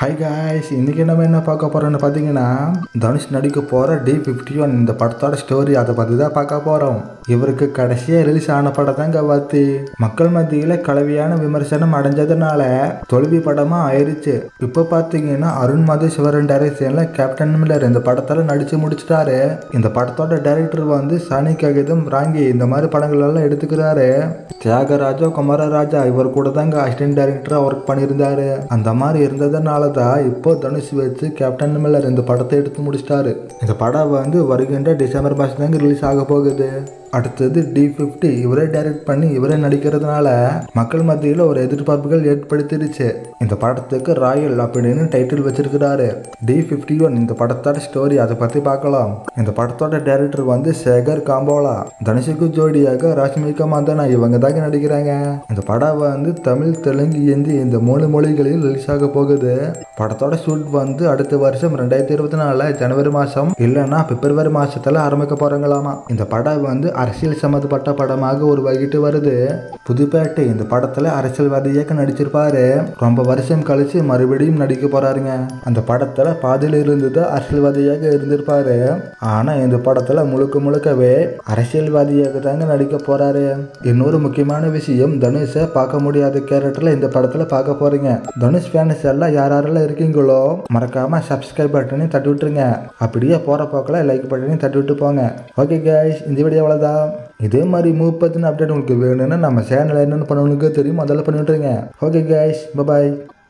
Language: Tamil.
ஹாய் காய்ஸ் இன்றைக்கி நம்ம என்ன பார்க்க போகிறோம்னு பார்த்தீங்கன்னா தனுஷ் நடிக்க போகிற டி ஃபிஃப்டி ஒன் இந்த படத்தோட ஸ்டோரி அதை பற்றி தான் பார்க்க போகிறோம் இவருக்கு கடைசியாக ரிலீஸ் ஆன படம் தான் கவாத்தி மக்கள் மத்தியில் கலவையான விமர்சனம் அடைஞ்சதுனால தோல்வி படமாக ஆயிடுச்சு இப்போ பார்த்தீங்கன்னா அருண் மது சிவரன் டைரக்ஷனில் கேப்டன் மில்லர் இந்த படத்தில் நடித்து முடிச்சிட்டாரு இந்த படத்தோட டைரக்டர் வந்து சாணி ககிதம் ராங்கி இந்த மாதிரி படங்கள் எல்லாம் எடுத்துக்கிறாரு தியாகராஜா குமாரராஜா இவர் கூட தாங்க அசிஸ்டன்ட் டைரக்டராக ஒர்க் பண்ணியிருந்தாரு அந்த மாதிரி இருந்ததுனால தான் இப்போ தனுஷ் வச்சு கேப்டன் மில்லர் இந்த படத்தை எடுத்து முடிச்சிட்டாரு இந்த படம் வந்து வருகின்ற டிசம்பர் மாதம் தாங்க ரிலீஸ் ஆக போகுது அடுத்தது டி ஃபிஃப்டி இவரே டைரக்ட் பண்ணி இவரே நடிக்கிறதுனால மக்கள் மத்தியில் ஒரு எதிர்பார்ப்புகள் ஏற்படுத்திடுச்சு இந்த படத்துக்கு ராயல் அப்படின்னு டைட்டில் வச்சிருக்கிறாரு டி ஃபிஃப்டி ஒன் இந்த படத்தோட ஸ்டோரி அதை பற்றி பார்க்கலாம் இந்த படத்தோட டைரக்டர் வந்து சேகர் காம்போலா தனுஷுக்கு ஜோடியாக ராஷ்மிகா மந்தனா இவங்க தாங்க நடிக்கிறாங்க இந்த படம் வந்து தமிழ் தெலுங்கு ஹிந்தி இந்த மூணு மொழிகளில் ரிலீஸ் ஆக போகுது படத்தோட ஷூட் வந்து அடுத்த வருஷம் ரெண்டாயிரத்தி இருபத்தி நாலு ஜனவரி மாதம் இல்லைன்னா பிப்ரவரி மாதத்தில் ஆரம்பிக்க போகிறாங்களாமா இந்த படம் வந்து அரசியல் சம்மந்தப்பட்ட படமாக உருவாகிட்டு வருது புதுப்பேட்டை இந்த படத்தில் அரசியல்வாதியாக நடிச்சிருப்பாரு ரொம்ப வருஷம் கழிச்சு மறுபடியும் நடிக்க போறாருங்க அந்த படத்தில் பாதியில் இருந்து தான் அரசியல்வாதியாக இருந்திருப்பாரு ஆனால் இந்த படத்தில் முழுக்க முழுக்கவே அரசியல்வாதியாக தாங்க நடிக்க போறாரு இன்னொரு முக்கியமான விஷயம் தனுஷை பார்க்க முடியாத கேரக்டரில் இந்த படத்தில் பார்க்க போறீங்க தனுஷ் ஃபேன்ஸ் எல்லாம் யார் யாரெல்லாம் இருக்கீங்களோ மறக்காம சப்ஸ்கிரைப் பட்டனையும் தட்டி விட்டுருங்க அப்படியே போகிற போக்கில் லைக் பட்டனையும் தட்டி விட்டு போங்க ஓகே கைஸ் இந்த வீடியோ அவ்வளோதான் இதே மாதிரி மூவ் பற்றின அப்டேட் உங்களுக்கு வேணும்னா நம்ம சேனல் என்னென்னு பண்ணவங்களுக்கு தெரியும் அதெல்லாம் பண்ணி விட்டுருங்க ஓகே கைஸ் பபாய்